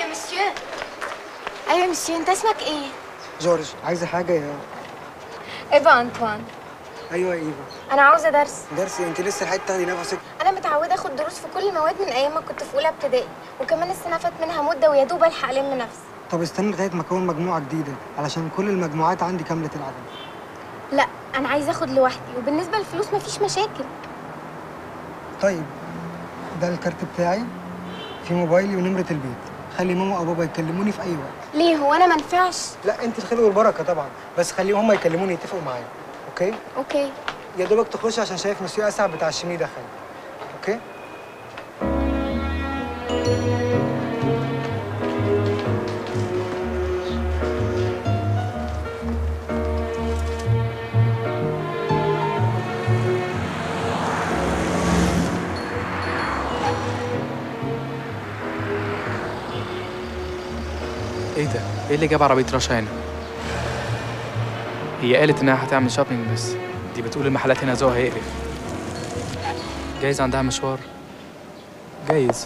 مسيو ايوه يا مسيو انت اسمك ايه جورج عايزه حاجه يا ايفا انطوان ايوه يا ايفا انا عاوزه درس درسي انت لسه لحقت تاخدي نفسك انا متعوده اخد دروس في كل المواد من ايام ما كنت في اولى ابتدائي وكمان السنه فات منها مده ويا دوب الحق الم نفسي طب استني لغايه ما اكون مجموعه جديده علشان كل المجموعات عندي كامله العدد لا انا عايزه اخد لوحدي وبالنسبه للفلوس مفيش مشاكل طيب ده الكارت بتاعي في موبايلي ونمره البيت خلي ماما او بابا يكلموني في اي وقت ليه هو انا منفعش لا انت الخير والبركه طبعا بس خليهم هم يكلموني يتفقوا معايا اوكي اوكي يا دوبك تخش عشان شايف مسيو اسعد بتاع الشمي دخل اوكي ايه ده؟ ايه اللي جاب عربية رشا هنا؟ هي قالت انها هتعمل شوبينج بس دي بتقول المحلات هنا ذوقها هيقرف جايز عندها مشوار جايز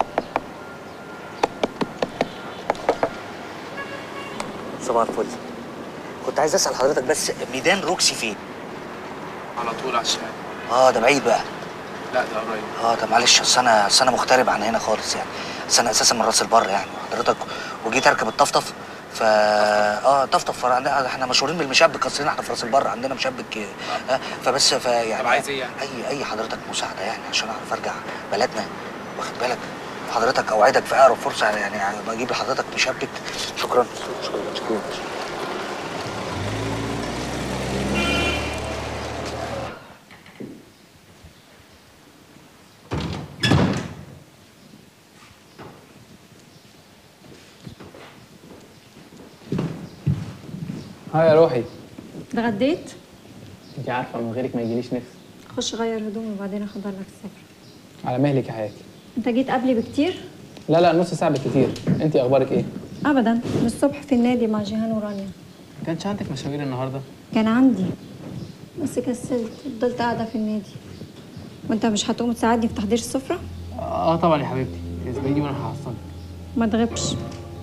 صباح الفل كنت عايز اسال حضرتك بس ميدان روكسي فين على طول على الشمال اه ده بعيد بقى لا ده قريب اه ده معلش اصل انا اصل انا مغترب عن هنا خالص يعني اصل انا اساسا من راس البر يعني حضرتك وجيت اركب الطفطف ف اه طفطف عندنا- احنا مشهورين بالمشبك اصلنا احنا في راس البر عندنا مشبك آه فبس ف يعني طب عايز ايه يعني؟ اي اي حضرتك مساعده يعني عشان اعرف ارجع بلدنا واخد بالك حضرتك اوعدك في اقرب فرصه يعني بجيب لحضرتك مشبك شكرا شكرا شكرا هاي يا روحي اتغديت انت عارفة من غيرك ما يجيليش نفس خش غير هدومي وبعدين احضر لك السفرة على مهلك يا حياتي انت جيت قبلي بكتير لا لا نص ساعة بالكتير انت اخبارك ايه؟ ابدا من الصبح في النادي مع جيهان ورانيا ما كانش عندك مشاوير النهارده؟ كان عندي بس كسلت فضلت قاعدة في النادي وانت مش هتقوم تساعدني في تحضير السفرة اه طبعا يا حبيبتي اسبقيني وانا هحصلك ما تغيبش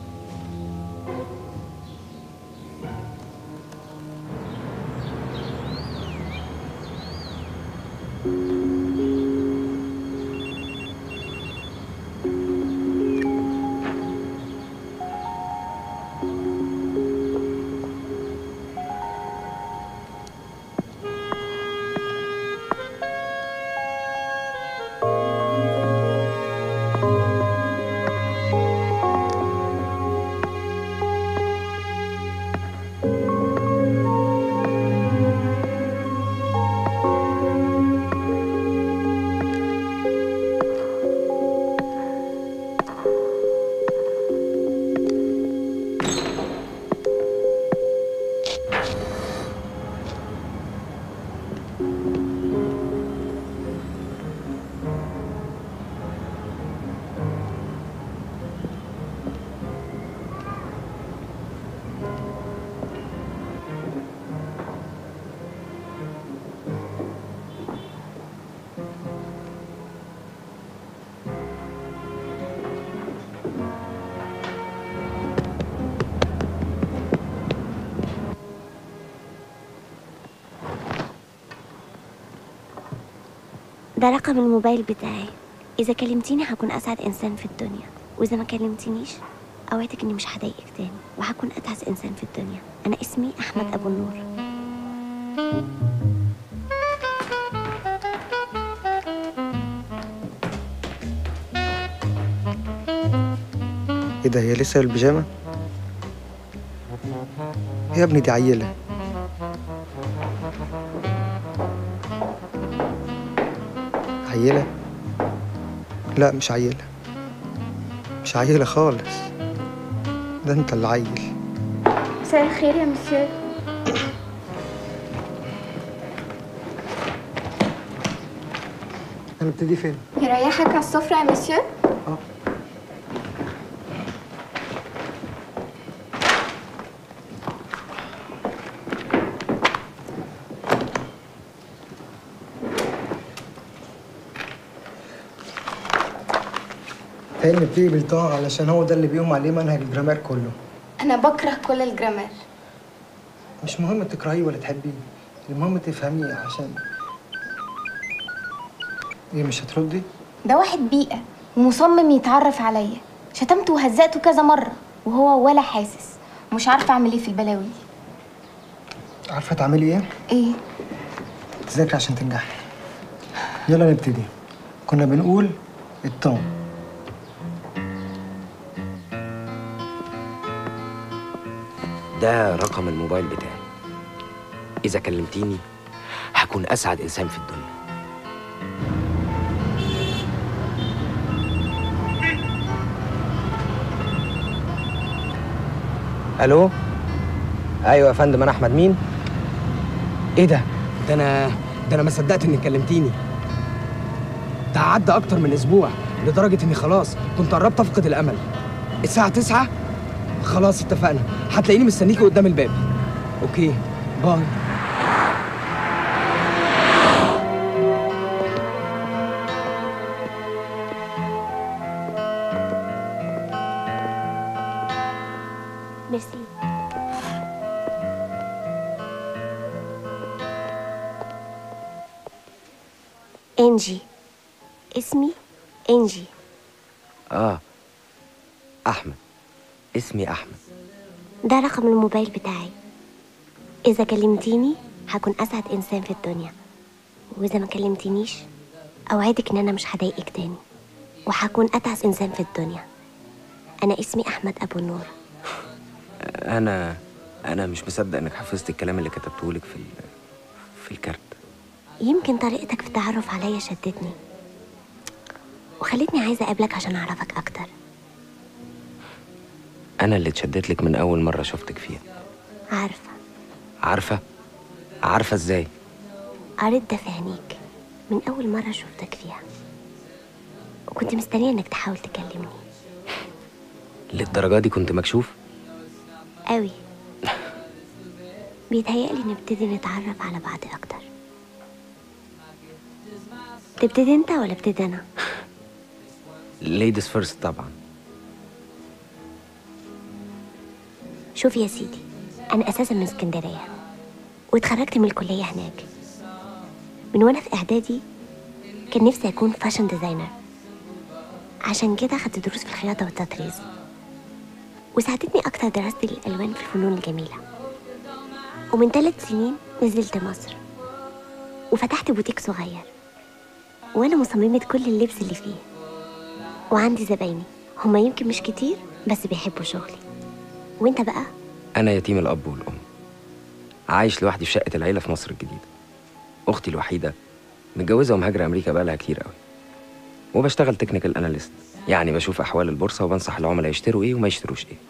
ده رقم الموبايل بتاعي إذا كلمتيني هكون أسعد إنسان في الدنيا وإذا ما كلمتنيش أوعدك إني مش هضايقك تاني وهكون أتعس إنسان في الدنيا أنا اسمي أحمد أبو النور ايه ده هي لسه البيجامه يا ابني دي عيله عيله لا مش عيله مش عيله خالص ده انت اللي عيل مساء الخير يا مسيو هنبتدي فين يريحك على السفرة يا مسيو اه تاني نبتدي بالطاعة علشان هو ده اللي بيقوم عليه منهج الجرامير كله انا بكره كل الجرامير مش مهم تكرهيه ولا تحبيه المهم تفهميه عشان ايه مش هتردي؟ ده واحد بيئة ومصمم يتعرف عليا شتمته وهزقته كذا مرة وهو ولا حاسس ومش عارفة اعمل ايه في البلاوي دي عارفة تعملي ايه؟ ايه تذاكري عشان تنجحي يلا نبتدي كنا بنقول الطعم ده رقم الموبايل بتاعي إذا كلمتيني هكون أسعد إنسان في الدنيا الو ايوه يا فندم انا احمد مين ايه ده ده انا ده انا ما صدقت انك كلمتيني ده عدى اكتر من اسبوع لدرجه اني خلاص كنت قربت افقد الامل الساعه 9 خلاص اتفقنا هتلاقيني مستنيكي قدام الباب اوكي باي ميرسي انجي اسمي انجي آه أحمد اسمي أحمد ده رقم الموبايل بتاعي إذا كلمتيني هكون أسعد إنسان في الدنيا وإذا ما كلمتنيش أوعدك إن أنا مش هضايقك تاني وهكون أتعس إنسان في الدنيا أنا اسمي أحمد أبو النور أنا أنا مش مصدق إنك حفظت الكلام اللي كتبته لك في ال... في الكارت يمكن طريقتك في التعرف عليا شدتني وخلتني عايزة أقابلك عشان أعرفك أكتر أنا اللي اتشدت لك من أول مرة شفتك فيها عارفة عارفة عارفة إزاي قريت ده في عينيك من أول مرة شفتك فيها وكنت مستنية إنك تحاول تكلمني للدرجة دي كنت مكشوف قوي بيتهيألي نبتدي نتعرف على بعض أكتر تبتدي أنت ولا ابتدي أنا؟ ليديز فيرست طبعا شوف يا سيدي أنا أساسا من اسكندرية واتخرجت من الكلية هناك من وأنا في إعدادي كان نفسي أكون فاشن ديزاينر عشان كده خدت دروس في الخياطة والتطريز وساعدتني أكتر دراستي للألوان في الفنون الجميلة ومن ثلاث سنين نزلت مصر وفتحت بوتيك صغير وأنا مصممة كل اللبس اللي فيه وعندي زبايني هما يمكن مش كتير بس بيحبوا شغلي وانت بقى أنا يتيم الأب والأم عايش لوحدي في شقة العيلة في مصر الجديدة أختي الوحيدة متجوزة ومهاجرة أمريكا بقالها كتير قوي وبشتغل تكنيكال أناليست يعني بشوف أحوال البورصة وبنصح العملاء يشتروا إيه وما يشتروش إيه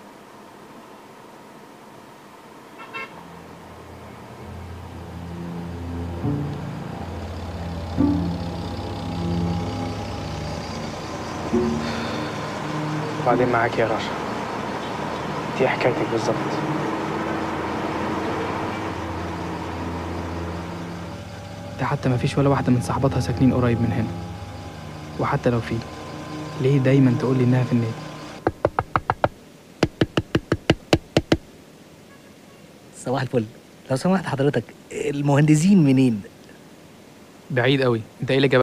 وبعدين معاك يا رشا دي حكايتك بالظبط ده حتى ما فيش ولا واحدة من صاحباتها ساكنين قريب من هنا وحتى لو في ليه دايما تقول لي انها في النادي صباح الفل لو سمحت حضرتك المهندسين منين بعيد قوي انت ايه اللي جابك